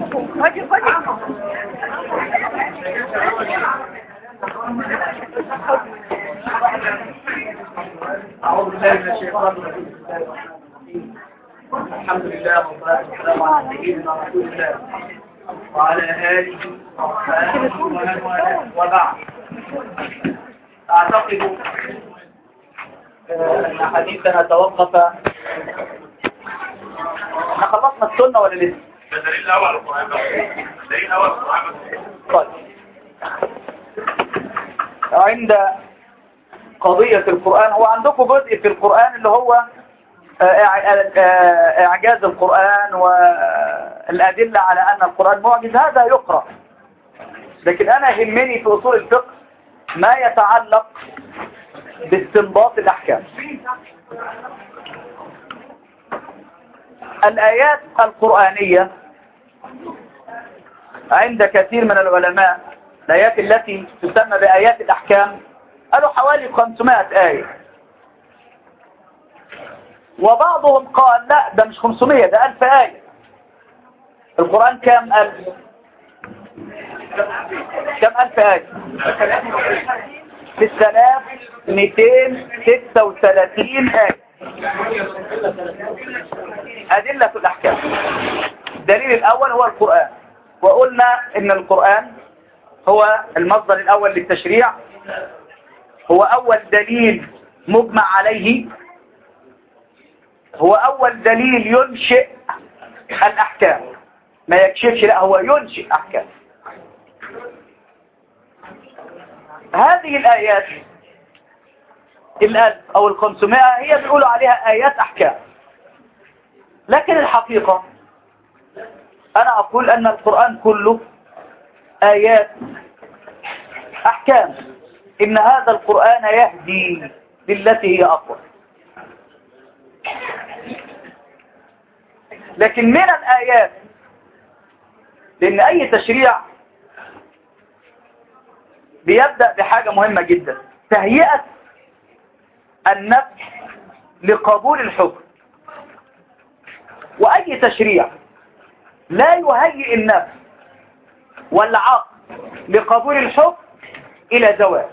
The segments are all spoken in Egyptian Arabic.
هاجي هاجي أعوذ بالله من الشيطان الرجيم الحمد لله والصلاة والسلام على سيدنا رسول الله وعلى آله وصحبه ومن والاه وبعد أعتقد آه، أن حديثنا توقف احنا خلصنا السنة ولا لسه؟ الدليل الأول القرآن الدليل الأول القرآن طيب عند قضية القرآن هو عندكم جزء في القرآن اللي هو آه، إع- آه، إعجاز القرآن والأدلة على أن القرآن معجز هذا يقرأ لكن أنا يهمني في أصول الفقه ما يتعلق باستنباط الأحكام الآيات القرآنية عند كثير من العلماء الآيات التي تسمى بآيات الأحكام قالوا حوالي 500 آية وبعضهم قال لا ده مش 500 ده 1000 آية القرآن كام ألف كام ألف آية في الثلاث 236 آية أدلة الأحكام الدليل الأول هو القرآن وقلنا إن القرآن هو المصدر الأول للتشريع هو أول دليل مجمع عليه هو أول دليل ينشئ الأحكام ما يكشفش لا هو ينشئ أحكام هذه الآيات الألف أو الخمسمائة هي بيقولوا عليها آيات أحكام لكن الحقيقة أنا أقول أن القرآن كله آيات أحكام إن هذا القرآن يهدي للتي هي أقوى لكن من الآيات لأن أي تشريع بيبدأ بحاجة مهمة جدا تهيئة النفس لقبول الحكم وأي تشريع لا يهيئ النفس والعقل لقبول الحكم إلى زوال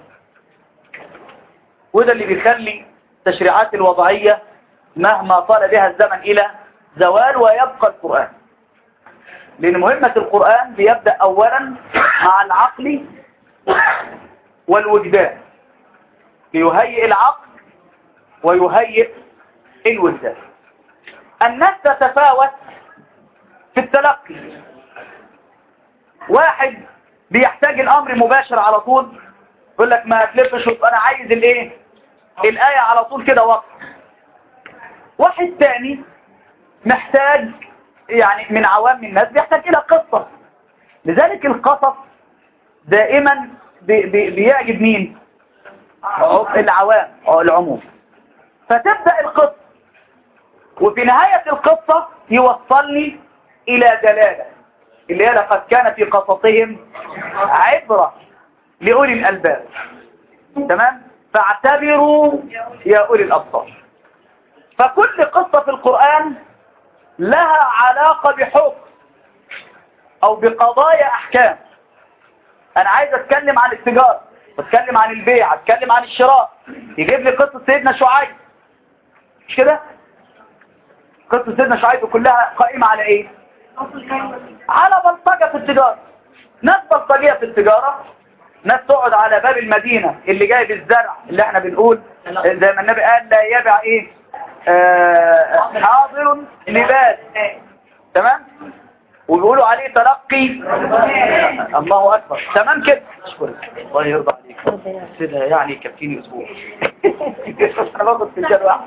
وده اللي بيخلي التشريعات الوضعية مهما طال بها الزمن إلى زوال ويبقى القرآن لأن مهمة القرآن بيبدأ أولا مع العقل والوجدان ليهيئ العقل ويهيئ الوجدان الناس تتفاوت في التلقي واحد بيحتاج الامر مباشر على طول يقول لك ما تلفش انا عايز الايه الايه على طول كده وقت واحد تاني محتاج يعني من عوام الناس بيحتاج الى قصه لذلك القصص دائما بي بي بيعجب مين العوام او العموم فتبدا القصه وفي نهايه القصه يوصلني الى دلاله اللي هي لقد كان في قصصهم عبرة لأولي الألباب تمام فاعتبروا يا أولي الأبصار فكل قصة في القرآن لها علاقة بحكم أو بقضايا أحكام أنا عايز أتكلم عن التجارة أتكلم عن البيع أتكلم عن الشراء يجيب لي قصة سيدنا شعيب مش كده قصة سيدنا شعيب كلها قائمة على إيه على بلطجة في التجارة ناس بلطجية في التجارة ناس تقعد على باب المدينة اللي جايب الزرع اللي احنا بنقول زي ما النبي قال لا يبع ايه آه حاضر لباس تمام وبيقولوا عليه تلقي الله اكبر تمام كده اشكرك الله يرضى عليك كده يعني يكفيني اسبوع انا باخد فنجان واحد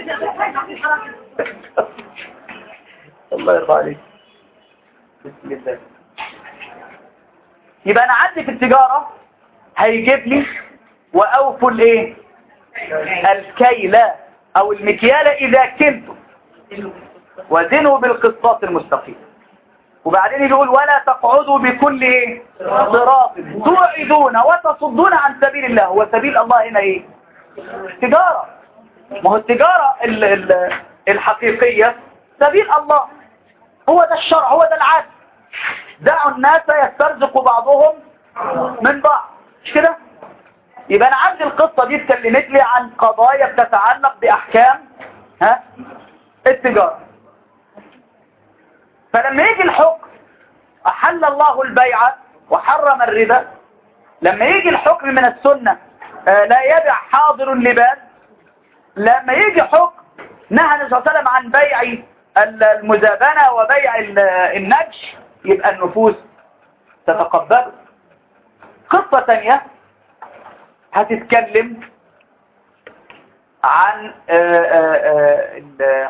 الله يرضى عليك بسم الله يبقى انا عندي في التجارة هيجيب لي واوفوا الايه الكيل او المكيال اذا كنتم وزنوا بالقسطاس المستقيم وبعدين يقول ولا تقعدوا بكل ايه صراط توعدون وتصدون عن سبيل الله هو سبيل الله هنا ايه تجارة ما هو التجارة ال ال الحقيقية سبيل الله هو ده الشرع هو ده العدل الناس يسترزق بعضهم من بعض مش كده يبقى انا عندي القصة دي اتكلمت لي عن قضايا بتتعلق باحكام ها التجارة فلما يجي الحكم احل الله البيع وحرم الربا لما يجي الحكم من السنة آه، لا يبع حاضر لباد لما يجي حكم نهى النبي صلى الله عليه وسلم عن بيع المزابنة وبيع ال- النجش يبقى النفوس تتقبله قصة تانية هتتكلم عن آه، آه، آه، ال-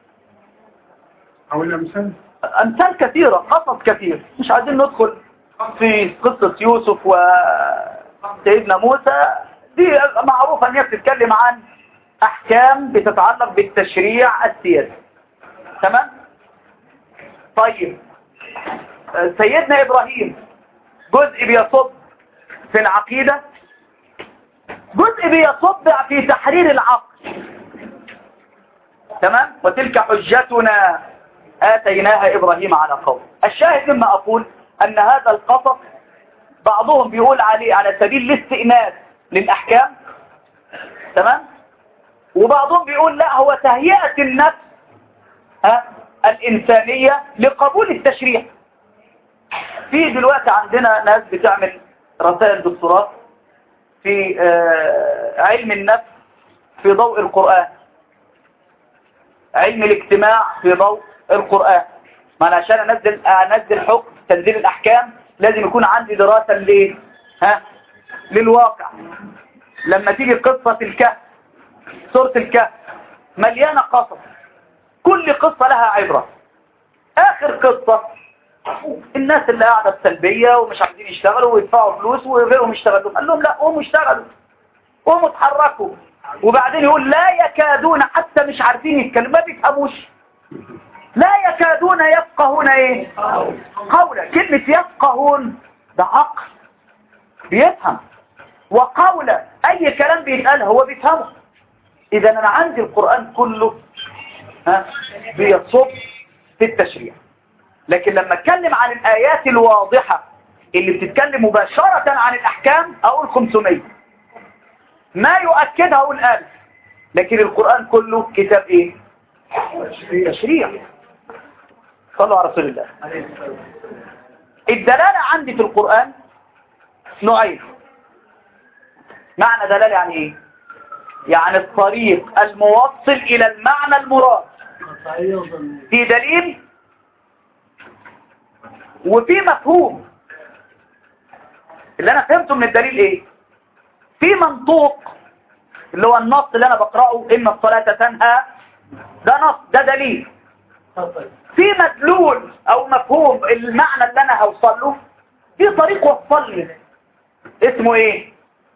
أو الأمثال أمثال كثيرة قصص كثير مش عايزين ندخل في قصة يوسف وسيدنا موسى دي معروفة ان هي بتتكلم عن أحكام بتتعلق بالتشريع السياسي تمام؟ طيب آه، سيدنا إبراهيم جزء بيصب في العقيدة جزء بيصب في تحرير العقل تمام وتلك حجتنا آتيناها إبراهيم على قوم الشاهد مما أقول أن هذا القصص بعضهم بيقول عليه على سبيل الاستئناس للأحكام تمام وبعضهم بيقول لا هو تهيئة النفس ها الإنسانية لقبول التشريع في دلوقتي عندنا ناس بتعمل رسائل دكتوراه في آه، علم النفس في ضوء القرآن علم الاجتماع في ضوء القرآن ما أنا عشان أنزل أنزل حكم تنزيل الأحكام لازم يكون عندي دراسة ليه ها للواقع لما تيجي قصة الكهف سورة الكهف مليانة قصص كل قصة لها عبرة آخر قصة الناس اللي قاعدة بسلبية ومش عايزين يشتغلوا ويدفعوا فلوس وغيرهم يشتغلوا قال لهم لا قوموا اشتغلوا قوموا اتحركوا وبعدين يقول لا يكادون حتى مش عارفين يتكلموا ما بيفهموش لا يكادون يفقهون ايه قولا كلمة يفقهون ده عقل بيفهم وقولا اي كلام بيتقال هو بيفهمه اذا انا عندي القرآن كله ها بيصب في التشريع لكن لما اتكلم عن الايات الواضحة اللي بتتكلم مباشرة عن الاحكام اقول 500 ما يؤكدها اقول 1000 لكن القرآن كله كتاب ايه تشريع صلوا على رسول الله الدلالة عندي في القرآن نوعين معنى دلالة يعني ايه يعني الطريق الموصل الى المعنى المراد في دليل وفي مفهوم اللي انا فهمته من الدليل ايه في منطوق اللي هو النص اللي انا بقرأه ان الصلاة تنهى ده نص ده دليل في مدلول او مفهوم المعنى اللي انا هوصل له في طريق وصل لي اسمه ايه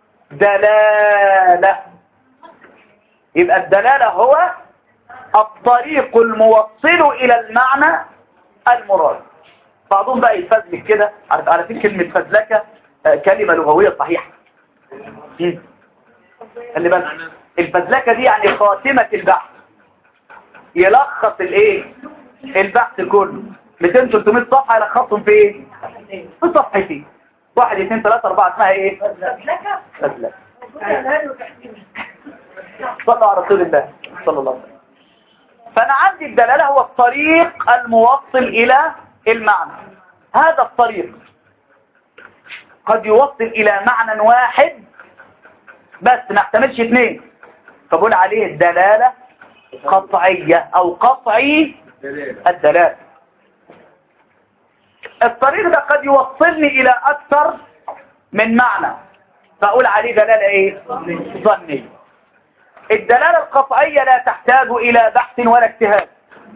دلالة يبقى الدلالة هو الطريق الموصل الى المعنى المراد بعضهم بقى يتفزلك كده عارف على فكرة كلمة فزلكة آه، كلمة لغوية صحيحة مم. خلي بالك الفزلكة دي يعني خاتمة البحث يلخص الايه البحث كله 200 300 صفحة يلخصهم في ايه في صفحتين واحد اثنين ثلاثة اربعة اسمها ايه فزلكة صلوا على رسول الله صلى الله عليه وسلم فانا عندي الدلالة هو الطريق الموصل الى المعنى هذا الطريق قد يوصل الى معنى واحد بس ما احتملش اثنين فبقول عليه الدلالة قطعية او قطعي الدلالة الطريق ده قد يوصلني الى اكثر من معنى فاقول عليه دلالة ايه ظنية الدلالة القطعية لا تحتاج الى بحث ولا اجتهاد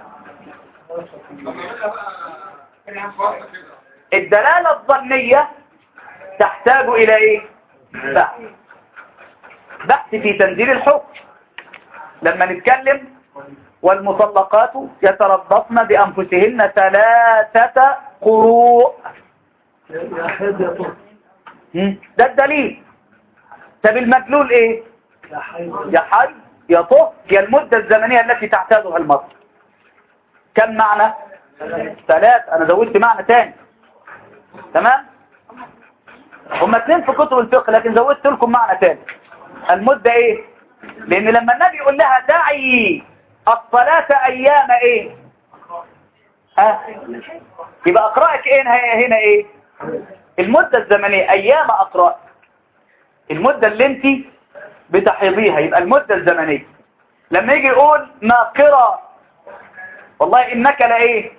الدلالة الظنية تحتاج الى ايه بحث بحث في تنزيل الحكم لما نتكلم والمطلقات يتربصن بأنفسهن ثلاثة قروء مم. ده الدليل طب المدلول ايه يا حي يا طه هي المدة الزمنية التي تعتادها المرأة كم معنى ثلاث انا زودت معنى تاني تمام هما اتنين في كتب الفقه لكن زودت لكم معنى تاني المدة ايه لان لما النبي يقول لها دعي الصلاة ايام ايه ها يبقى اقرأك ايه هنا هنا ايه المدة الزمنية ايام اقرأ المدة اللي انت بتحيضيها يبقى المدة الزمنية لما يجي يقول ما قرأ والله انك لايه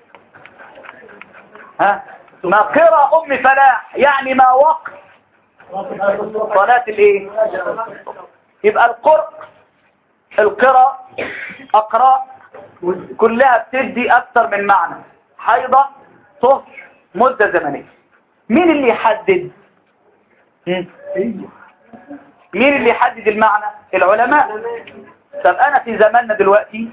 ها ما قرأ ام فلاح يعني ما وقت صلاة الايه يبقى القرء القرأ اقرأ كلها بتدي اكتر من معنى حيضة طهر مدة زمنية مين اللي يحدد هم؟ مين اللي يحدد المعنى العلماء طب انا في زماننا دلوقتي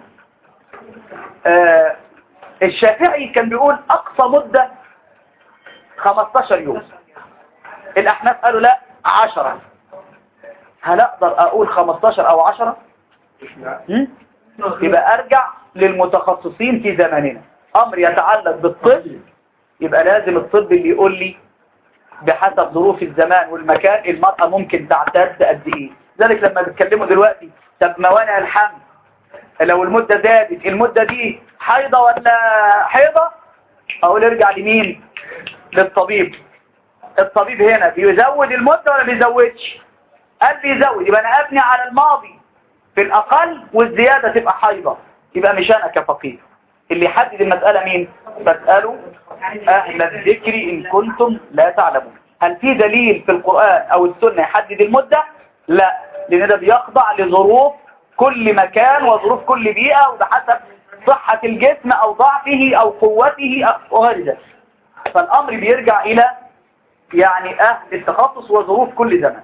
آه الشافعي كان بيقول اقصى مدة 15 يوم الاحناف قالوا لا 10 هل اقدر اقول 15 او 10 هم؟ يبقى ارجع للمتخصصين في زماننا امر يتعلق بالطب يبقى لازم الطب اللي يقول لي بحسب ظروف الزمان والمكان المرأة ممكن تعتد قد ايه ذلك لما بيتكلموا دلوقتي طب موانع الحمل لو المدة زادت المدة دي حيضة ولا حيضة اقول ارجع لمين للطبيب الطبيب هنا بيزود المدة ولا بيزودش قال بيزود يبقى انا ابني على الماضي في الاقل والزيادة تبقى حيضة يبقى مش انا كفقيه اللي يحدد المسألة مين فاسألوا اهل الذكر ان كنتم لا تعلمون هل في دليل في القرآن او السنة يحدد المدة لا لان ده بيخضع لظروف كل مكان وظروف كل بيئة وبحسب صحة الجسم او ضعفه او قوته أو- وغير ذلك فالامر بيرجع الى يعني اهل التخصص وظروف كل زمان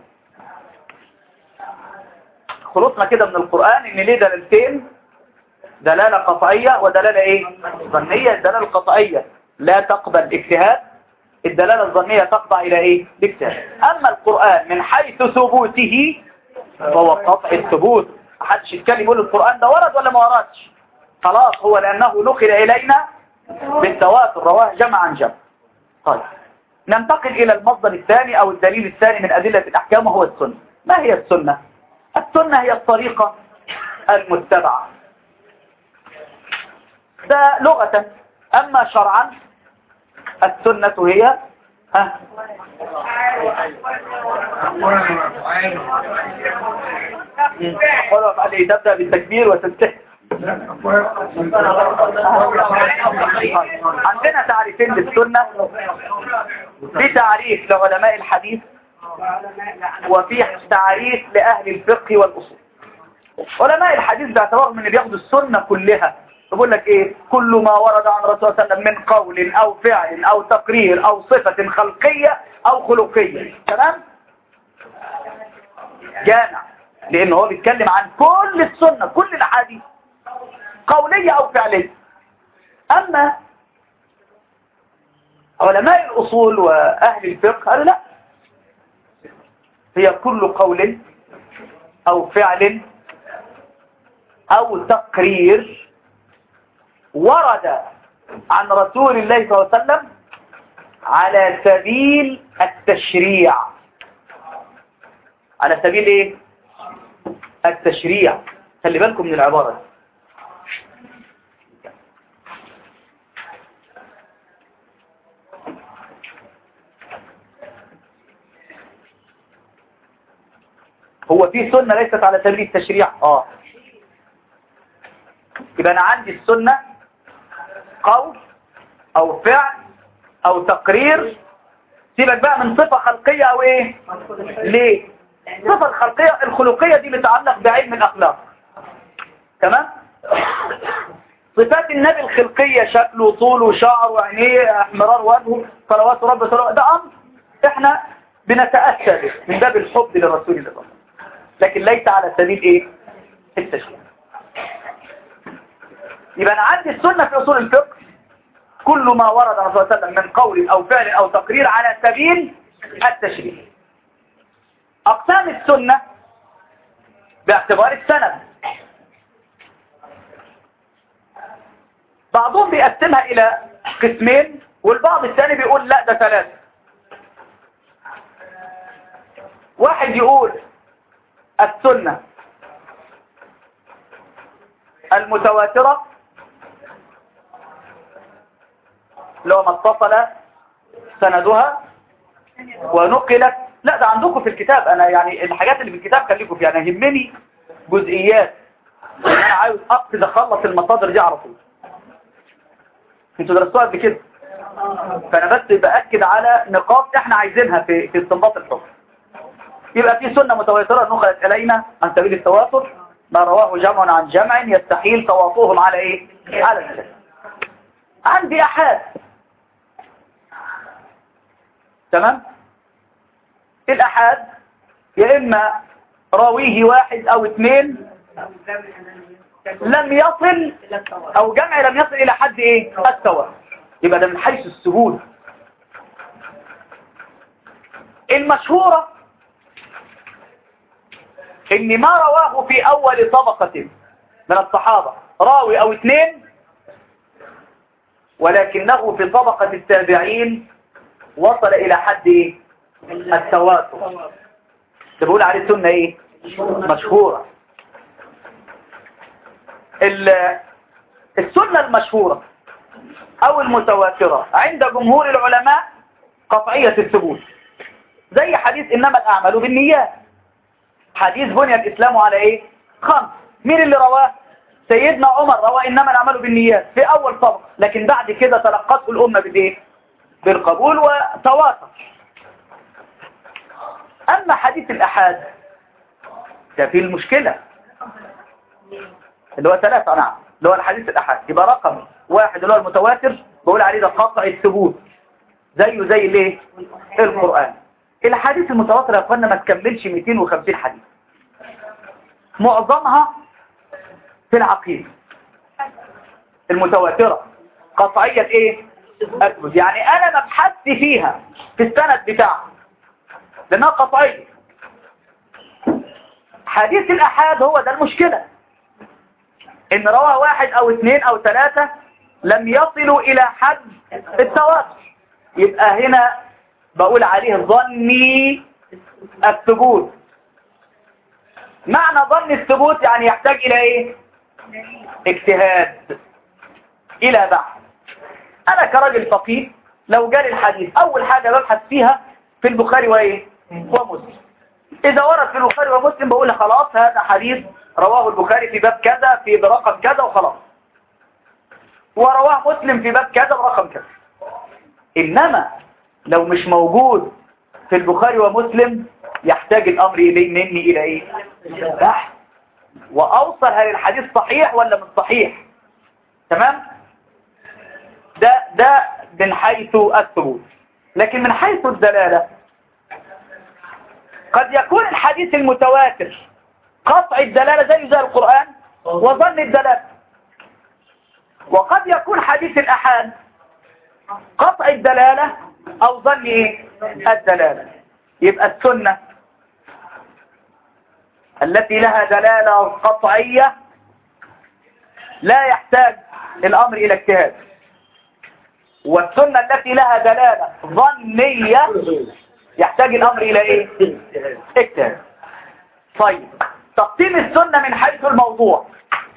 خلصنا كده من القرآن ان ليه دلالتين دلالة قطعية ودلالة ايه ظنية الدلالة القطعية لا تقبل اجتهاد الدلالة الظنية تقطع الى ايه الاجتهاد اما القرآن من حيث ثبوته فهو قطع الثبوت محدش يتكلم يقول القرآن ده ورد ولا ما وردش خلاص هو لانه نقل الينا بالتواتر رواه جمع عن جمع طيب ننتقل الى المصدر الثاني او الدليل الثاني من ادلة الاحكام وهو السنة ما هي السنة السنة هي الطريقة المتبعة ده لغة أما شرعا السنة هي ها قولوا عليه تبدأ بالتكبير وتنتهي عندنا تعريفين للسنة في تعريف لعلماء الحديث وفي تعريف لأهل الفقه والأصول علماء الحديث باعتبارهم ان بياخدوا السنة كلها يقول لك ايه كل ما ورد عن الرسول صلى الله عليه وسلم من قول او فعل او تقرير او صفة خلقية او خلقية تمام جامع لان هو بيتكلم عن كل السنة كل الاحاديث قولية او فعلية اما علماء الاصول واهل الفقه قالوا لا هي كل قول او فعل او تقرير ورد عن رسول الله صلى الله عليه وسلم على سبيل التشريع على سبيل ايه التشريع خلي بالكم من العبارة دي. هو في سنة ليست على سبيل التشريع اه يبقى انا عندي السنة قول او فعل او تقرير سيبك بقى من صفة خلقية او ايه ليه الصفة الخلقية الخلقية دي بتتعلق بعلم الاخلاق تمام صفات النبي الخلقية شكله طوله شعره عينيه احمرار وجهه صلوات رب صلوات ده امر احنا بنتأكد به من باب الحب للرسول الله صلى الله عليه وسلم لكن ليس على سبيل ايه التشريع يبقى انا عندي السنة في اصول الفقه كل ما ورد عن صلى الله عليه وسلم من قول او فعل او تقرير على سبيل التشريع اقسام السنة باعتبار السند بعضهم بيقسمها الى قسمين والبعض الثاني بيقول لا ده ثلاثة واحد يقول السنة المتواترة لو ما اتصل سندها ونقلت لا ده عندكم في الكتاب انا يعني الحاجات اللي في الكتاب خليكم فيها انا يهمني جزئيات انا عاوز اقصد اخلص المصادر دي على طول انتوا درستوها قبل كده فانا بس باكد على نقاط احنا عايزينها في في استنباط الحكم يبقى في سنه متواتره نقلت الينا عن سبيل التواتر ما رواه جمع عن جمع يستحيل تواطؤهم على ايه على الكلام عندي احاد تمام الأحاد يا إما راويه واحد أو اثنين لم يصل أو جمع لم يصل إلى حد إيه التواتر يبقى ده من حيث السهولة المشهورة إن ما رواه في أول طبقة من الصحابة راوي أو اثنين ولكنه في طبقة التابعين وصل إلى حد إيه التواتر ده بقول عليه السنة ايه مشهورة السنة المشهورة او المتواترة عند جمهور العلماء قطعية الثبوت زي حديث انما الاعمال بالنيات حديث بني الاسلام على ايه خمس مين اللي رواه سيدنا عمر روى انما الاعمال بالنيات في اول طبق لكن بعد كده تلقته الامة بالايه بالقبول وتواتر أما حديث الأحاد ده فيه المشكلة اللي هو ثلاثة نعم اللي هو الحديث الأحاد يبقى رقم واحد اللي هو المتواتر بقول عليه ده قطع الثبوت زيه زي الايه القرآن الحديث المتواتر يا اخوانا ما تكملش 250 حديث معظمها في العقيدة المتواترة قطعية ايه أثبت يعني انا مبحثت فيها في السند بتاعها لأنها قطعية حديث الأحاد هو ده المشكلة إن روى واحد أو اثنين أو ثلاثة لم يصلوا إلى حد التواتر يبقى هنا بقول عليه ظني الثبوت معنى ظن الثبوت يعني يحتاج إلى إيه اجتهاد إلى بحث أنا كراجل فقيه لو جالي الحديث أول حاجة ببحث فيها في البخاري وإيه ومسلم إذا ورد في البخاري ومسلم بقول خلاص هذا حديث رواه البخاري في باب كذا في برقم كذا وخلاص ورواه مسلم في باب كذا برقم كذا إنما لو مش موجود في البخاري ومسلم يحتاج الأمر إليه مني إلى إيه بحث وأوصل هل الحديث صحيح ولا مش صحيح تمام ده ده من حيث الثبوت لكن من حيث الدلالة قد يكون الحديث المتواتر قطع الدلالة زي زي القرآن وظن الدلالة وقد يكون حديث الأحاد قطع الدلالة أو ظن إيه؟ الدلالة يبقى السنة التي لها دلالة قطعية لا يحتاج الأمر إلى اجتهاد والسنة التي لها دلالة ظنية يحتاج الأمر إلى إيه؟ اجتهاد طيب تقسيم السنة من حيث الموضوع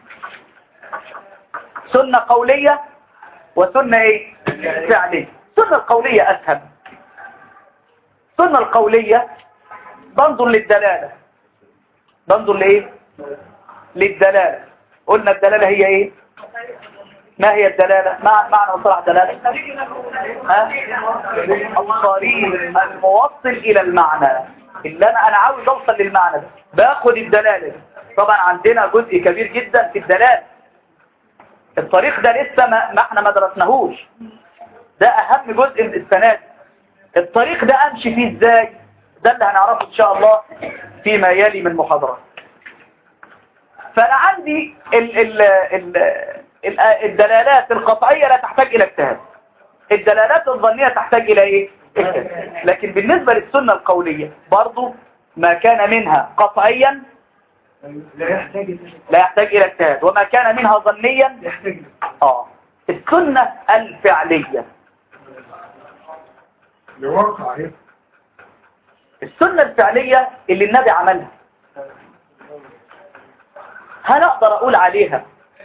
سنة قولية وسنة إيه؟ فعلية السنة القولية أسهل السنة القولية بنظر للدلالة بنظر لإيه؟ للدلالة قلنا الدلالة هي إيه؟ ما هي الدلالة؟ ما معنى مصطلح دلالة؟ ها؟ الطريق الموصل إلى المعنى اللي أنا أنا عاوز أوصل للمعنى ده باخد الدلالة دي. طبعا عندنا جزء كبير جدا في الدلالة الطريق ده لسه ما, ما احنا ما درسناهوش ده أهم جزء من السنة دي. الطريق ده أمشي فيه إزاي ده اللي هنعرفه إن شاء الله فيما يلي من محاضرات فأنا عندي ال ال ال الدلالات القطعية لا تحتاج إلى اجتهاد الدلالات الظنية تحتاج إلى إيه؟ اجتهاد لكن بالنسبة للسنة القولية برضو ما كان منها قطعيا لا يحتاج لا يحتاج إلى اجتهاد وما كان منها ظنيا يحتاج آه السنة الفعلية لواقع السنة الفعلية اللي النبي عملها هل أقدر أقول عليها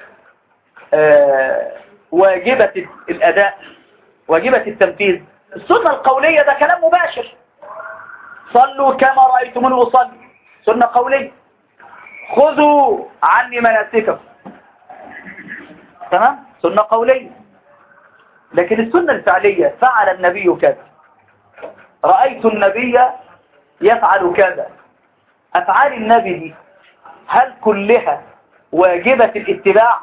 آه واجبة الأداء واجبة التنفيذ السنة القولية ده كلام مباشر صلوا كما رأيتموني أصلي سنة قولية خذوا عني مناسككم تمام سنة قولية لكن السنة الفعلية فعل النبي كذا رأيت النبي يفعل كذا أفعال النبي دي هل كلها واجبة الاتباع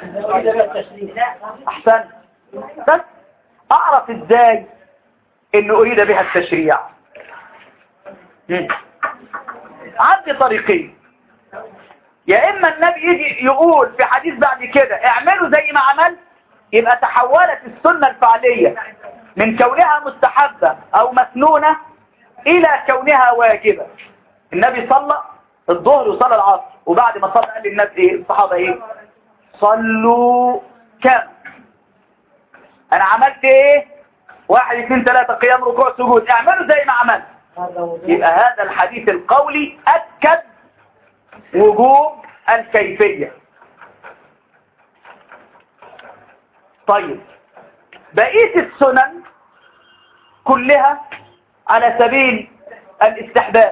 أحسن بس أعرف إزاي إن أريد بها التشريع مم. عندي طريقين يا إما النبي يجي يقول في حديث بعد كده اعملوا زي ما عملت يبقى تحولت السنة الفعلية من كونها مستحبة أو مسنونة إلى كونها واجبة النبي صلى الظهر وصلى العصر وبعد ما صلى قال للناس إيه الصحابة إيه صلوا كم أنا عملت إيه واحد اثنين ثلاثة قيام ركوع سجود اعملوا زي ما عملت يبقى هذا الحديث القولي أكد وجوب الكيفية طيب بقية السنن كلها على سبيل الاستحباب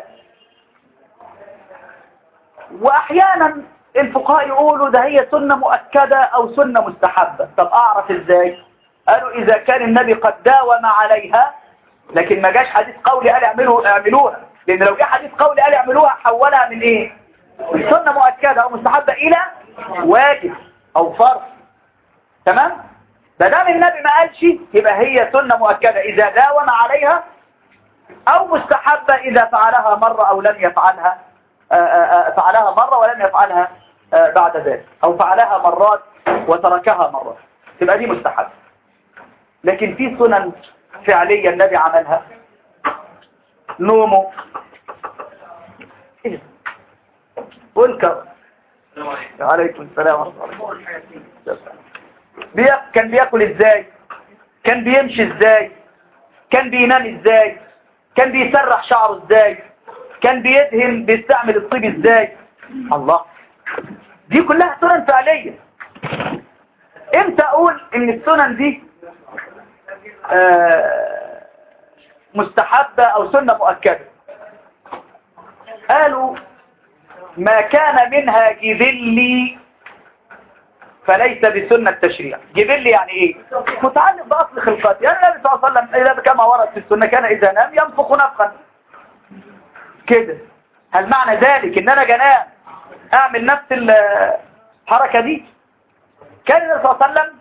واحيانا الفقهاء يقولوا ده هي سنة مؤكدة او سنة مستحبة طب اعرف ازاي قالوا اذا كان النبي قد داوم عليها لكن ما جاش حديث قولي قال اعملوا اعملوها لان لو جاء حديث قولي قال اعملوها حولها من ايه من سنة مؤكدة او مستحبة الى واجب او فرض تمام ما دام النبي ما قالش يبقى هي سنة مؤكدة اذا داوم عليها او مستحبة اذا فعلها مرة او لم يفعلها آآ آآ فعلها مرة ولم يفعلها بعد ذلك او فعلها مرات وتركها مرات تبقى دي مستحبة لكن في سنن فعلية النبي عملها نومه والكر عليكم السلام ورحمة الله بي... كان بياكل ازاي كان بيمشي ازاي كان بينام ازاي كان بيسرح شعره ازاي كان بيدهن بيستعمل الطيب ازاي الله دي كلها سنن فعلية امتى اقول ان السنن دي آه مستحبة او سنة مؤكدة قالوا ما كان منها جبلي فليس بسنة تشريع جبلي يعني ايه متعلق بأصل خلقات يعني النبي صلى الله عليه وسلم إذا كما ورد في السنة كان إذا نام ينفخ نفخا كده هل معنى ذلك ان انا جنام اعمل نفس الحركة دي كان النبي صلى الله عليه وسلم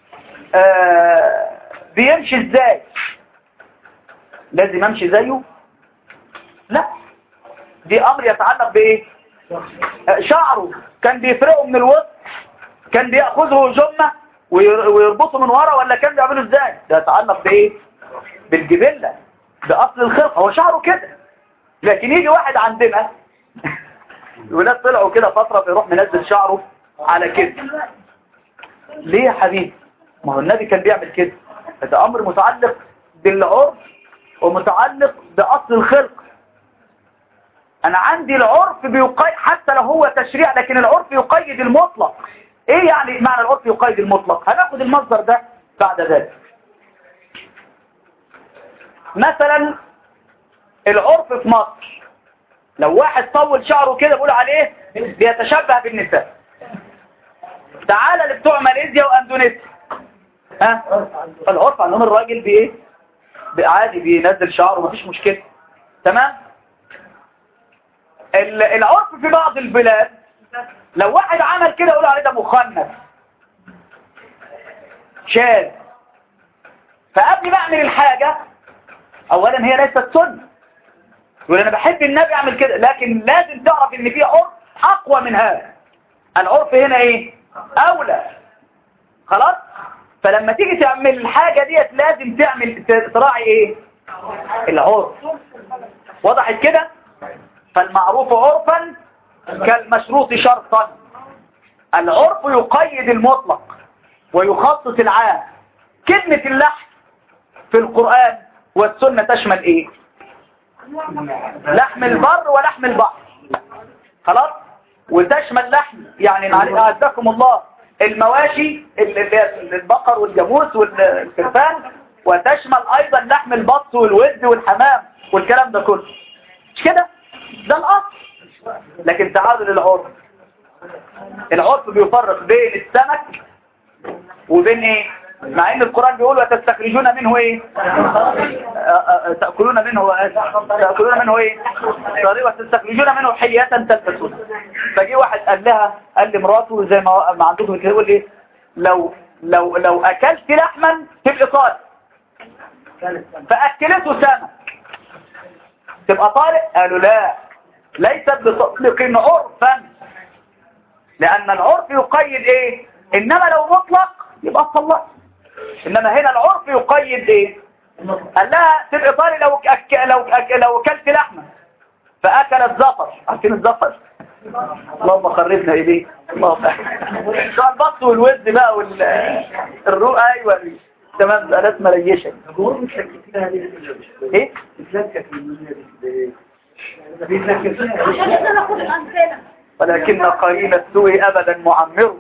آه بيمشي ازاي لازم امشي زيه لا دي امر يتعلق بايه شعره كان بيفرقه من الوسط كان بيأخذه جمة ويربطه من ورا ولا كان بيعمله ازاي ده يتعلق بايه بالجبلة باصل الخلق هو شعره كده لكن يجي واحد عندنا الولاد طلعوا كده فترة فيروح منزل شعره على كده ليه يا حبيبي ما هو النبي كان بيعمل كده ده امر متعلق بالعرف ومتعلق باصل الخلق انا عندي العرف بيقيد حتى لو هو تشريع لكن العرف يقيد المطلق ايه يعني معنى العرف يقيد المطلق هناخد المصدر ده بعد ذلك مثلا العرف في مصر لو واحد طول شعره كده بيقول عليه بيتشبه بالنساء تعالى لبتوع ماليزيا واندونيسيا ها العرف عندهم الراجل بايه عادي بينزل شعره مفيش مشكله تمام العرف في بعض البلاد لو واحد عمل كده يقول عليه ده مخنث شاذ فقبل ما اعمل الحاجة اولا هي ليست سنة يقول انا بحب النبي اعمل كده لكن لازم تعرف ان في عرف اقوى من هذا العرف هنا ايه اولى خلاص فلما تيجي تعمل الحاجة ديت لازم تعمل تراعي ايه العرف وضحت كده فالمعروف عرفا كالمشروط شرطا العرف يقيد المطلق ويخصص العام كلمة اللحن في القرآن والسنة تشمل ايه لحم البر ولحم البحر خلاص وتشمل لحم يعني معلش أعزكم الله المواشي اللي هي البقر والجاموس والكرفان وتشمل أيضا لحم البط والود والحمام والكلام ده كله مش كده ده الأصل لكن تعالوا للعرف العرف بيفرق بين السمك وبين ايه مع ان القرآن بيقول وتستخرجون منه ايه آه، آه، تأكلون منه تأكلون منه ايه طريق وتستخرجون منه حية تلبسون فجي واحد قال لها قال لمراته زي ما ما عندكم كده يقول ايه لو لو لو اكلت لحما تبقى طارق فاكلته سمك تبقى طارق قالوا لا ليست بتطلق عرفا لان العرف يقيد ايه انما لو مطلق يبقى طلق انما هنا العرف يقيد ايه قال لها تبقى طارق لو أك... لو أك... لو اكلت لحمه فاكلت زفر عارفين الزفر اللهم قربنا اليه اللهم شو البط والود بقى والروق ايوه تمام بقالات مريشه هو مش كده هذه ايه بيتلكك من بيتلكك عشان كده ناخد الأمثلة ولكن قليل السوء ابدا معمر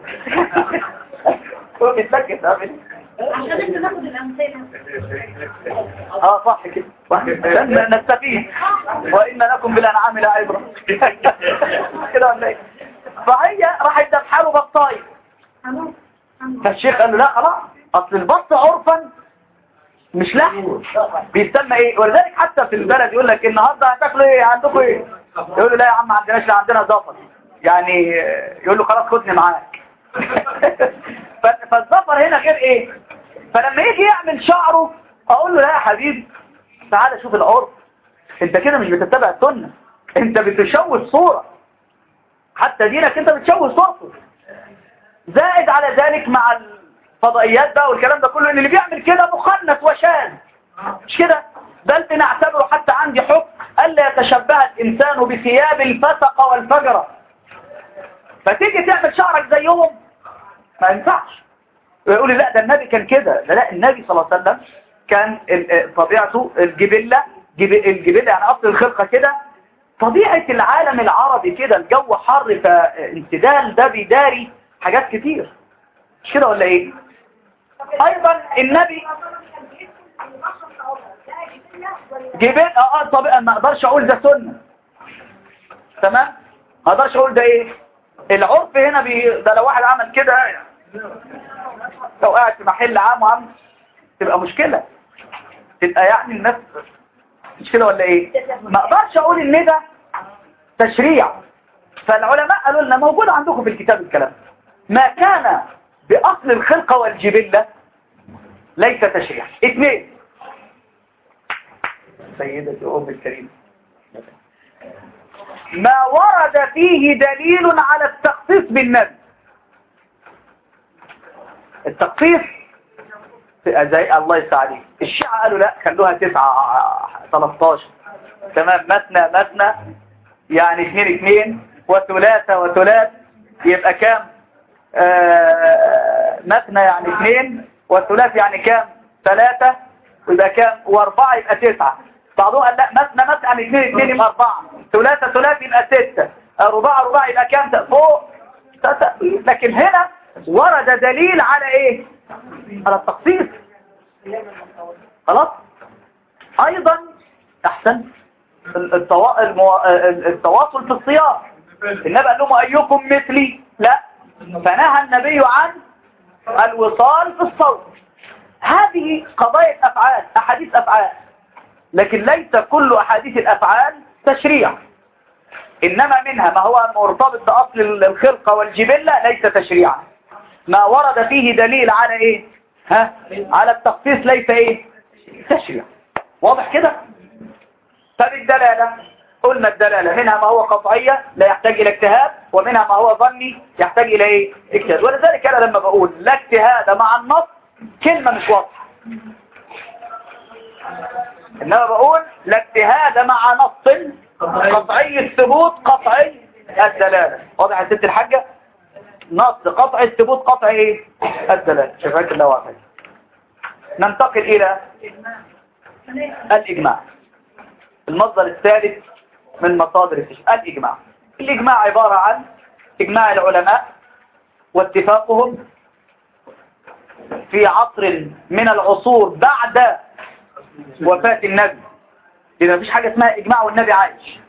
هو بيتلكك ده بي- عشان انت ناخد الأمثلة اه صح كده صح. عشان نستفيد وان لكم بالانعام لعبره كده ولا ايه فهي راحت ذبحها له بطايه خلاص فالشيخ قال له لا خلاص اصل البط عرفا مش لحم بيسمى ايه ولذلك حتى في البلد يقول لك النهارده هتاكلوا ايه عندكم ايه يقول له لا يا عم ما عندناش لا عندنا زفر يعني آه، يقول له خلاص خدني معاك ف- فالزفر هنا غير ايه فلما يجي يعمل شعره اقول له لا يا حبيبي تعالى شوف العرف انت كده مش بتتبع السنه انت بتشوه صوره حتى دينك انت بتشوه صورته زائد على ذلك مع الفضائيات بقى والكلام ده كله ان اللي بيعمل كده مخنث وشاذ مش كده بل بنعتبره حتى عندي حكم الا يتشبه الانسان بثياب الفسق والفجرة فتيجي تعمل شعرك زيهم ما ينفعش ويقول لي لا ده النبي كان كده لا لا النبي صلى الله عليه وسلم كان ال- آه، طبيعته الجبلة جب- الجبلة يعني اصل الخلقة كده طبيعة العالم العربي كده الجو حر فانسدال ده بيداري حاجات كتير مش كده ولا ايه ايضا النبي جبال اه اه طبيعة ما اقدرش اقول ده سنة تمام ما اقدرش اقول ده ايه العرف هنا بي... ده لو واحد عمل كده لو قاعد في محل عام وعم تبقى مشكلة تبقى يعني الناس مش كده ولا ايه ما اقدرش اقول ان ده تشريع فالعلماء قالوا لنا موجود عندكم في الكتاب الكلام ما كان بأصل الخلقة والجبلة ليس تشريع اثنين سيدتي أم الكريم ما ورد فيه دليل على التخصيص بالنبي التخصيص زي الله يساعدك الشيعة قالوا لا خلوها تسعة 13 تمام مثنى مثنى يعني اثنين اثنين وثلاثة وثلاث يبقى كام آه مثنى يعني اثنين والثلاث يعني كام ثلاثة ويبقى كام واربعة يبقى تسعة بعضهم قال لا مثنى مثنى يعني اثنين اثنين يبقى اربعة ثلاثة ثلاث يبقى ستة رباع رباع يبقى كام فوق لكن هنا ورد دليل على ايه على التخصيص خلاص ايضا احسن التوا... المو... التواصل في الصيام النبي قال لهم ايكم مثلي لا فنهى النبي عن الوصال في الصوم هذه قضايا افعال احاديث افعال لكن ليس كل احاديث الافعال تشريع انما منها ما هو مرتبط باصل الخلقه والجبله ليس تشريعا ما ورد فيه دليل على ايه ها على التخصيص ليس ايه تشريع واضح كده طب الدلالة قلنا الدلالة منها ما هو قطعية لا يحتاج إلى اجتهاد ومنها ما هو ظني يحتاج إلى إيه؟ اجتهاد ولذلك أنا لما بقول لا اجتهاد مع النص كلمة مش واضحة إنما بقول لا اجتهاد مع نص قطعي الثبوت قطعي الدلالة واضح يا ست الحاجة نص قطعي الثبوت قطعي إيه؟ الدلالة شفاك الله واحد ننتقل إلى الإجماع المصدر الثالث من مصادر التشريع الإجماع الإجماع عبارة عن إجماع العلماء واتفاقهم في عصر من العصور بعد وفاة النبي لأن مفيش حاجة اسمها إجماع والنبي عايش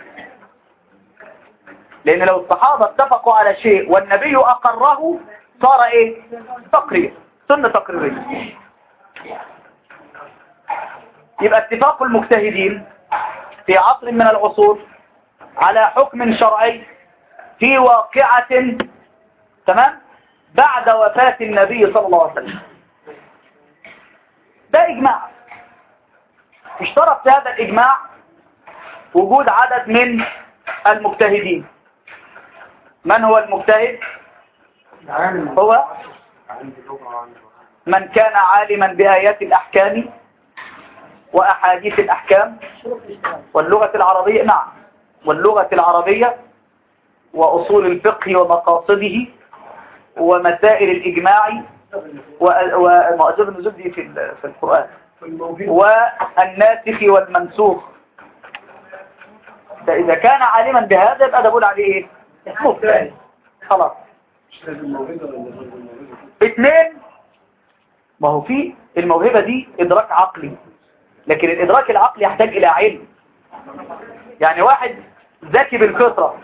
لأن لو الصحابة اتفقوا على شيء والنبي أقره صار إيه؟ تقرير سنة تقريرية يبقى اتفاق المجتهدين في عصر من العصور على حكم شرعي في واقعة تمام بعد وفاة النبي صلى الله عليه وسلم ده إجماع اشترط في هذا الإجماع وجود عدد من المجتهدين من هو المجتهد هو من كان عالما بآيات الأحكام وأحاديث الأحكام واللغة العربية نعم واللغة العربية وأصول الفقه ومقاصده ومسائل الإجماع ومؤجب النزول دي في ال- في القرآن والناسخ والمنسوخ فإذا كان عالما بهذا يبقى ده بقول عليه إيه؟ مجتهد خلاص اثنين ما هو في الموهبة دي إدراك عقلي لكن الإدراك العقلي يحتاج إلى علم يعني واحد ذكي بالفطرة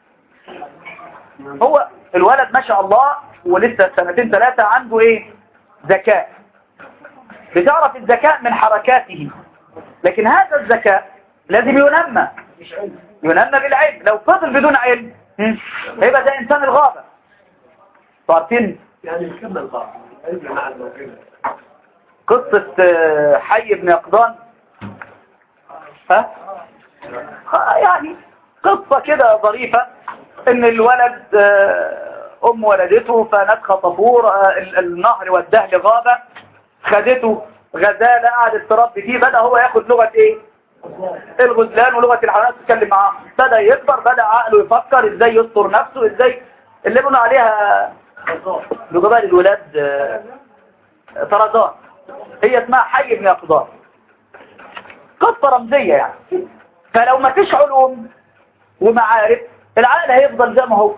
هو الولد ما شاء الله ولسه سنتين ثلاثة عنده ايه ذكاء بتعرف الذكاء من حركاته لكن هذا الذكاء لازم ينمى ينمى بالعلم لو فضل بدون علم هم، هيبقى زي انسان الغابة عارفين يعني نكمل بعض علم مع الموهبة قصة آه، حي بن يقظان ها آه، يعني قصة كده ظريفة ان الولد آه، ام ولدته فنات خطفوه آه، ال- النهر وداه لغابة خدته غزالة قعدت تربي فيه بدأ هو ياخد لغة ايه الغزلان ولغة الحيوانات تتكلم معاه بدأ يكبر بدأ عقله يفكر ازاي يستر نفسه ازاي اللي بنوا عليها لجبال الولاد آه، طرزان هي اسمها حي بن يقظان قصة رمزية يعني فلو ما فيش علوم ومعارف العقل هيفضل زي ما هو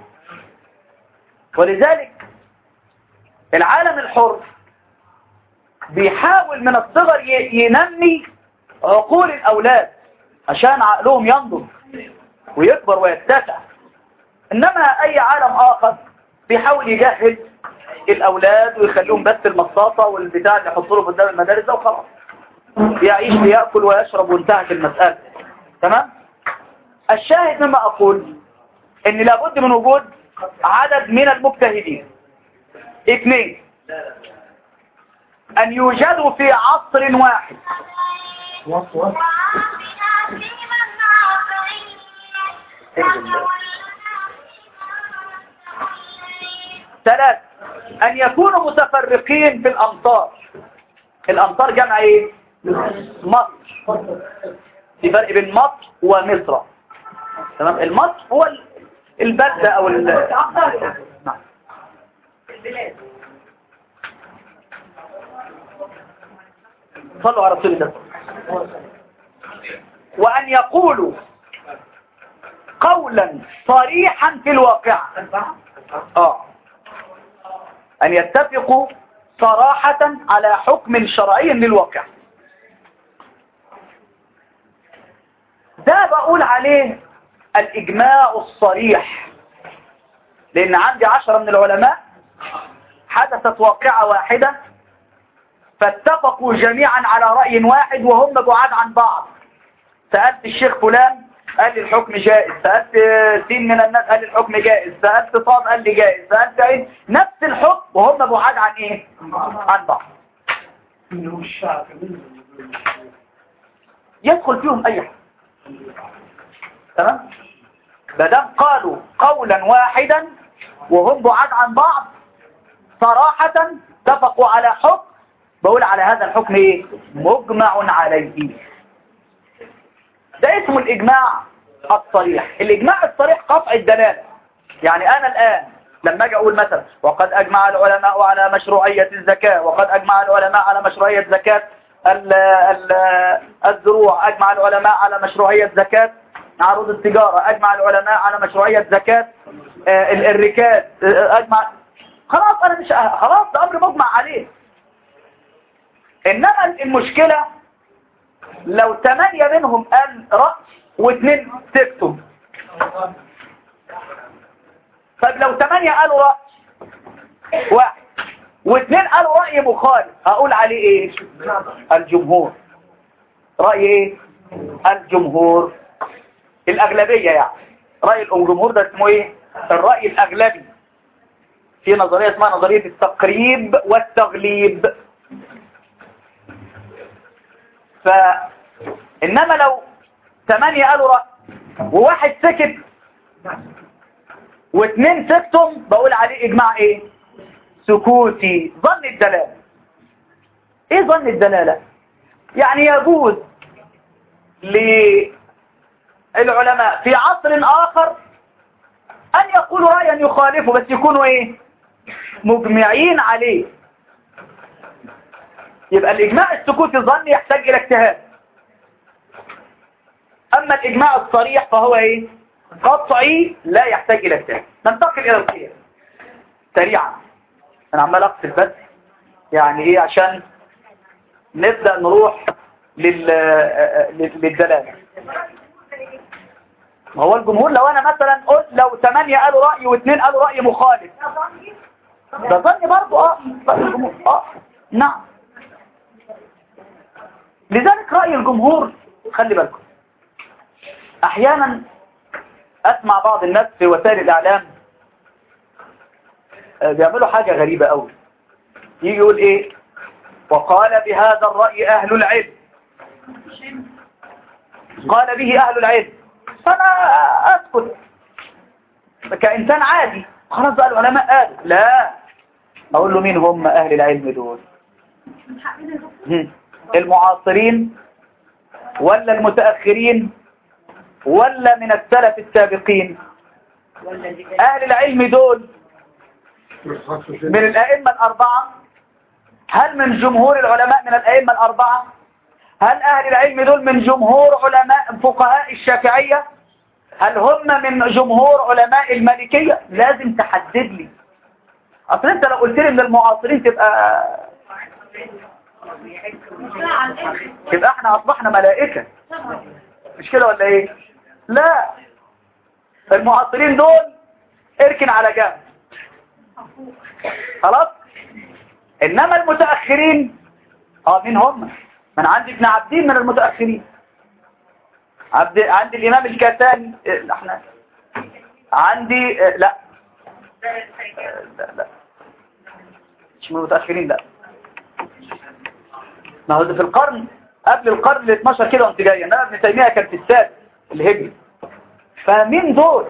ولذلك العالم الحر بيحاول من الصغر ي- ينمي عقول الأولاد عشان عقلهم ينضج ويكبر ويتسع إنما أي عالم آخر بيحاول يجهز الأولاد ويخليهم بس المصاصة والبتاع اللي يحطوا له قدام المدارس ده وخلاص يعيش ويأكل ويشرب وانتهت المسألة تمام الشاهد مما أقول إن لابد من وجود عدد من المجتهدين اثنين أن يوجدوا في عصر واحد ثلاث أن يكونوا متفرقين في الأمطار الأمطار جمع إيه؟ مصر في فرق بين مصر ومصر تمام المصر هو ال- البلدة أو ال نعم صلوا على رسول الله وأن يقولوا قولا صريحا في الواقع آه أن يتفقوا صراحة على حكم شرعي للواقع ده بقول عليه الإجماع الصريح لأن عندي عشرة من العلماء حدثت واقعة واحدة فاتفقوا جميعا على رأي واحد وهم بعاد عن بعض سألت الشيخ فلان قال لي الحكم جائز سألت سين من الناس قال لي الحكم جائز سألت صاد قال لي جائز سألت عين نفس الحكم وهم بعاد عن ايه عن بعض إنه الشعب يدخل فيهم اي حد تمام بدم قالوا قولا واحدا وهم بعاد عن بعض صراحة اتفقوا على حكم بقول على هذا الحكم ايه مجمع عليه ده اسمه الإجماع الصريح الإجماع الصريح قطع الدلالة يعني أنا الآن لما أجي أقول مثلا وقد أجمع العلماء على مشروعية الزكاة وقد أجمع العلماء على مشروعية زكاة ال- ال- الزروع أجمع العلماء على مشروعية زكاة عروض التجارة أجمع العلماء على مشروعية زكاة آه، ال- الركاز آه، أجمع خلاص أنا مش خلاص ده أمر مجمع عليه إنما المشكلة لو ثمانية منهم قال رأي واثنين سكتوا طب لو ثمانية قالوا رأي واحد واثنين قالوا رأي مخالف هقول عليه ايه الجمهور رأي ايه الجمهور الأغلبية يعني رأي الجمهور ده اسمه ايه الرأي الأغلبي في نظرية اسمها نظرية التقريب والتغليب ف إنما لو ثمانية قالوا رأي وواحد سكت واثنين سكتم بقول عليه إجماع إيه سكوتي ظن الدلالة إيه ظن الدلالة يعني يجوز للعلماء في عصر آخر أن يقولوا رأيا يخالفه بس يكونوا إيه مجمعين عليه يبقى الإجماع السكوتي الظني يحتاج إلى اجتهاد أما الإجماع الصريح فهو إيه قطعي لا يحتاج إلى اجتهاد ننتقل إلى القياس سريعا أنا عمال أقصد بس يعني إيه عشان نبدأ نروح لل... لل- للدلالة ما هو الجمهور لو أنا مثلا قلت لو ثمانية قالوا رأي واثنين قالوا رأي مخالف ده ظني برضه اه رأي الجمهور اه نعم لذلك رأي الجمهور خلي بالكم احيانا اسمع بعض الناس في وسائل الاعلام آه، بيعملوا حاجة غريبة قوي يجي يقول ايه وقال بهذا الرأي اهل العلم قال به اهل العلم فانا اسكت كإنسان عادي خلاص بقى العلماء قالوا لا اقول له مين هم اهل العلم دول هم. المعاصرين ولا المتأخرين ولا من السلف السابقين أهل العلم دول من الأئمة الأربعة هل من جمهور العلماء من الأئمة الأربعة هل أهل العلم دول من جمهور علماء فقهاء الشافعية هل هم من جمهور علماء المالكية لازم تحدد لي أصل أنت لو قلت لي من المعاصرين تبقى يبقى احنا اصبحنا ملائكة مش كده ولا ايه لا المعاصرين دول اركن على جنب خلاص انما المتأخرين اه مين هم من عندي ابن عبدين من المتأخرين عبد عندي الامام الكساني اه، احنا عندي اه، لا اه، لا لا مش من المتأخرين لا ما هو ده في القرن قبل القرن ال 12 كده وانت جاي انما ابن تيميه كان في السادس الهجري فمين دول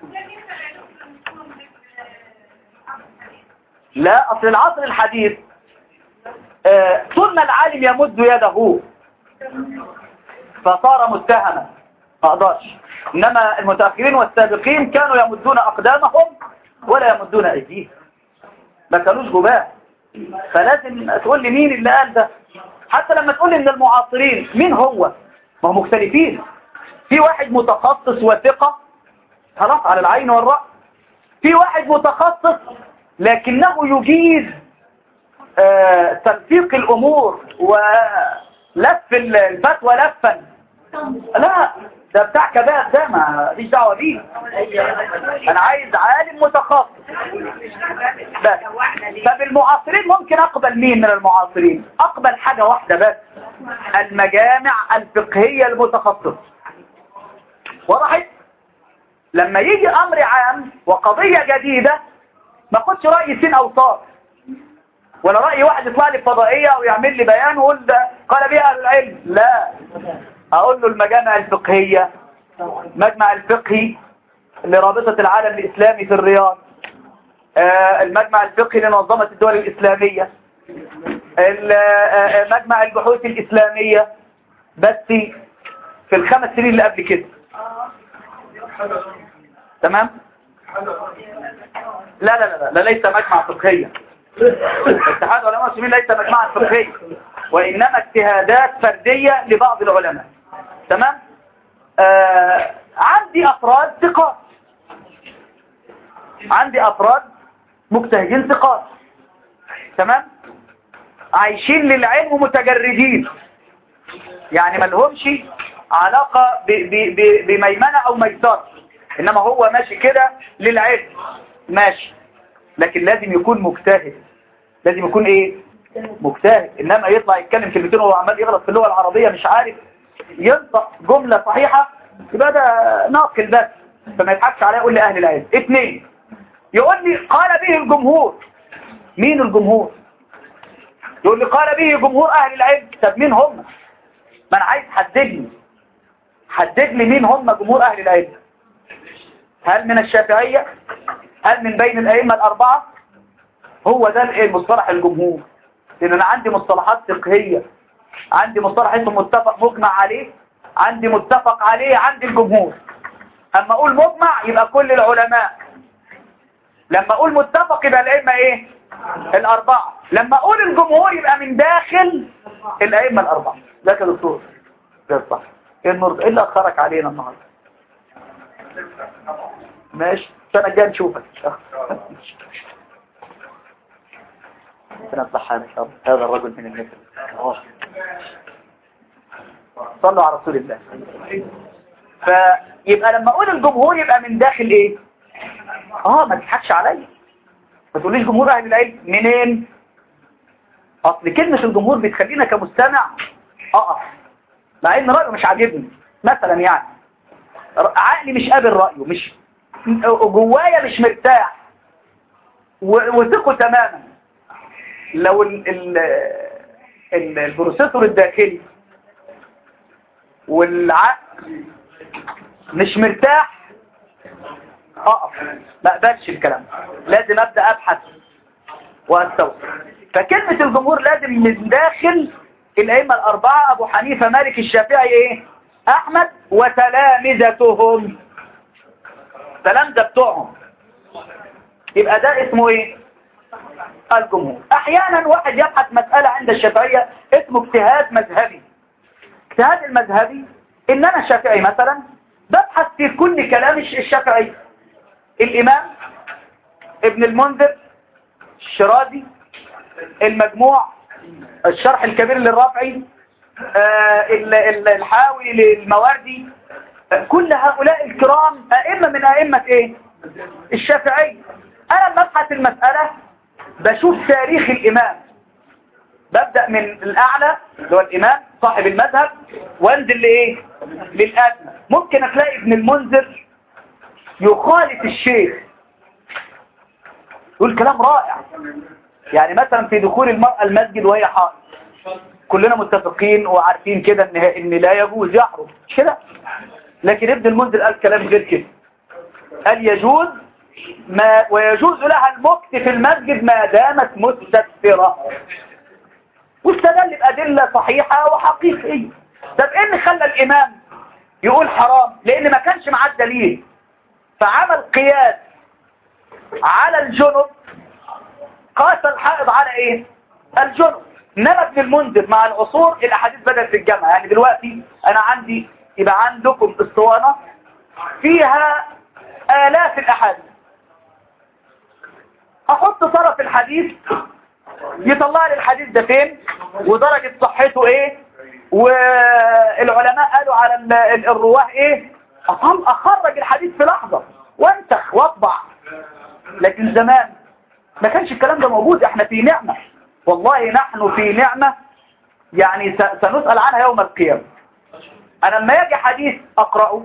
لا اصل العصر الحديث آه، طول ما العالم يمد يده فصار متهما ما اقدرش انما المتاخرين والسابقين كانوا يمدون اقدامهم ولا يمدون ايديهم ما كانوش جباه فلازم تقول لي مين اللي قال ده حتى لما تقول لي من المعاصرين مين هو ما هم مختلفين في واحد متخصص وثقة خلاص على العين والرأس في واحد متخصص لكنه يجيز آه، تلفيق الأمور ولف الفتوى لفا لا ده بتاع كباب ده ما ليش دعوة بيه انا عايز عالم متخصص بس طب المعاصرين ممكن اقبل مين من المعاصرين اقبل حاجة واحدة بس المجامع الفقهية المتخصصة وضحت لما يجي امر عام وقضية جديدة ما اخدش رأي سين او صار ولا رأي واحد يطلع لي فضائية او يعمل لي بيان ويقول ده قال بيه اهل العلم لا اقول له المجامع الفقهية مجمع الفقهي لرابطة العالم الاسلامي في الرياض آه، المجمع الفقهي لمنظمة الدول الاسلامية ال- آه، آه، مجمع البحوث الاسلامية بس في الخمس سنين اللي قبل كده تمام لا لا لا لا ليس مجمع فقهية اتحاد علماء المسلمين ليس مجمعا فقهيا وإنما اجتهادات فردية لبعض العلماء تمام آه عندي أفراد ثقات عندي أفراد مجتهدين ثقات تمام عايشين للعلم ومتجردين يعني ما لهمش علاقة ب ب ب بميمنة أو ميسرة إنما هو ماشي كده للعلم ماشي لكن لازم يكون مجتهد لازم يكون إيه مجتهد إنما يطلع يتكلم كلمتين وهو عمال يغلط في اللغة العربية مش عارف ينطق جملة صحيحة يبقى ده ناقل بس فما يضحكش عليه يقول لأهل العلم اثنين يقول لي قال به الجمهور مين الجمهور يقول لي قال به جمهور أهل العلم طب مين هم ما أنا عايز حددني حدد لي مين هم جمهور أهل العلم هل من الشافعية هل من بين الأئمة الأربعة هو ده المصطلح الجمهور لأن أنا عندي مصطلحات فقهية عندي مصطلح اسمه متفق مجمع عليه عندي متفق عليه عندي الجمهور أما أقول مجمع يبقى كل العلماء لما أقول متفق يبقى الأئمة إيه الأربعة لما أقول الجمهور يبقى من داخل الأئمة الأربعة ده كده دكتور ده صح ايه النور ايه اللي اخرك علينا النهارده ماشي السنه الجايه نشوفك ربنا يصلح حالك يا رب هذا الرجل من النسل صلوا على رسول الله فيبقى لما اقول الجمهور يبقى من داخل ايه اه ما تضحكش عليا ما تقوليش جمهور اهل العلم منين اصل كلمه الجمهور بتخلينا كمستمع اقف مع ان رايه مش عاجبني مثلا يعني عقلي مش قابل رايه مش جوايا مش مرتاح وثقه تماما لو ال ال ال البروسيسور الداخلي والعقل مش مرتاح اقف ما اقبلش الكلام لازم ابدا ابحث واستوصل فكلمه الجمهور لازم من داخل الأئمة الأربعة أبو حنيفة مالك الشافعي إيه أحمد وتلامذتهم تلامذة بتوعهم يبقى ده اسمه إيه الجمهور أحيانا واحد يبحث مسألة عند الشافعية اسمه اجتهاد مذهبي اجتهاد المذهبي إن أنا شافعي مثلا ببحث في كل كلام الشافعي الإمام ابن المنذر الشرازي المجموع الشرح الكبير للرافعي آه الحاوي للمواردي آه كل هؤلاء الكرام أئمة من أئمة إيه؟ الشافعي أنا لما أبحث المسألة بشوف تاريخ الإمام ببدأ من الأعلى اللي هو الإمام صاحب المذهب وانزل لإيه؟ للأدنى ممكن أتلاقي ابن المنذر يخالف الشيخ يقول كلام رائع يعني مثلا في دخول المرأة المسجد وهي حائض كلنا متفقين وعارفين كده ان ان لا يجوز يحرم مش كده لكن ابن المنذر قال كلام غير كده قال يجوز ما ويجوز لها المكت في المسجد ما دامت مستكثرة واستدل بأدلة صحيحة وحقيقية طب ايه اللي خلى الامام يقول حرام لان ما كانش معاه الدليل فعمل قياس على الجنب قاس الحائض على ايه الجنب انما ابن المنذر مع العصور الاحاديث بدأت في الجامعة يعني دلوقتي انا عندي يبقى عندكم اسطوانة فيها الاف الاحاديث احط طرف الحديث يطلع لي الحديث ده فين ودرجة صحته ايه والعلماء قالوا على الرواه ايه أطم اخرج الحديث في لحظة وانتخ واطبع لكن زمان ما كانش الكلام ده موجود احنا في نعمة والله نحن في نعمة يعني سنسأل عنها يوم القيامة انا لما يجي حديث اقرأه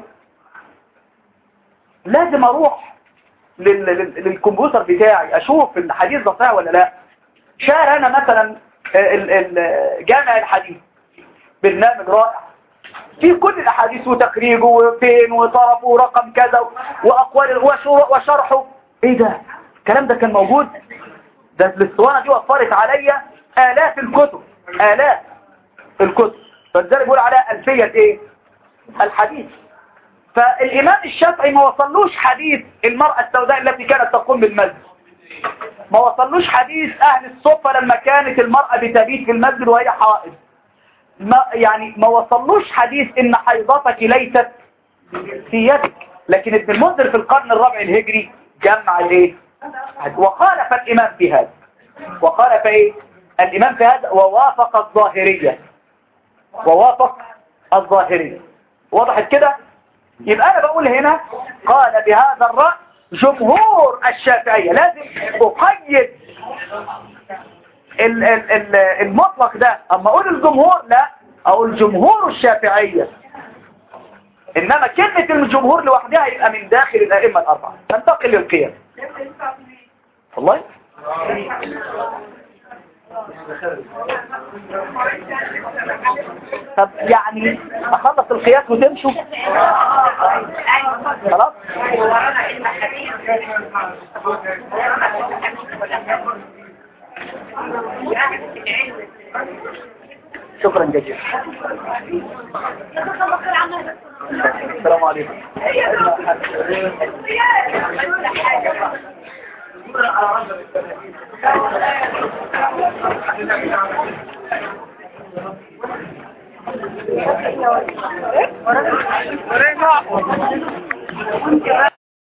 لازم اروح لل... لل... للكمبيوتر بتاعي اشوف الحديث ده صحيح ولا لا شار انا مثلا ال... ال... جامع الحديث برنامج رائع في كل الاحاديث وتخريجه وفين وطرفه ورقم كذا واقوال وشرحه ايه ده الكلام ده كان موجود ده الاسطوانه دي وفرت عليا الاف الكتب الاف الكتب فلذلك بيقول عليها الفيه ايه الحديث فالامام الشافعي ما وصلوش حديث المرأة السوداء التي كانت تقوم بالمسجد ما وصلوش حديث اهل الصفة لما كانت المرأة بتبيت في المسجد وهي حائض ما يعني ما وصلوش حديث ان حيضتك ليست في يدك لكن ابن المنذر في القرن الرابع الهجري جمع الايه وخالف الامام في هذا وخالف ايه الامام في هذا ووافق الظاهرية ووافق الظاهرية وضحت كده يبقى انا بقول هنا قال بهذا الرأي جمهور الشافعية لازم اقيد ال ال ال المطلق ده اما اقول الجمهور لا اقول جمهور الشافعية انما كلمة الجمهور لوحدها يبقى من داخل الائمة الاربعة تنتقل للقيام والله طب يعني اخلص القياس وتمشوا خلاص شكرا جزيلا السلام عليكم Thank you.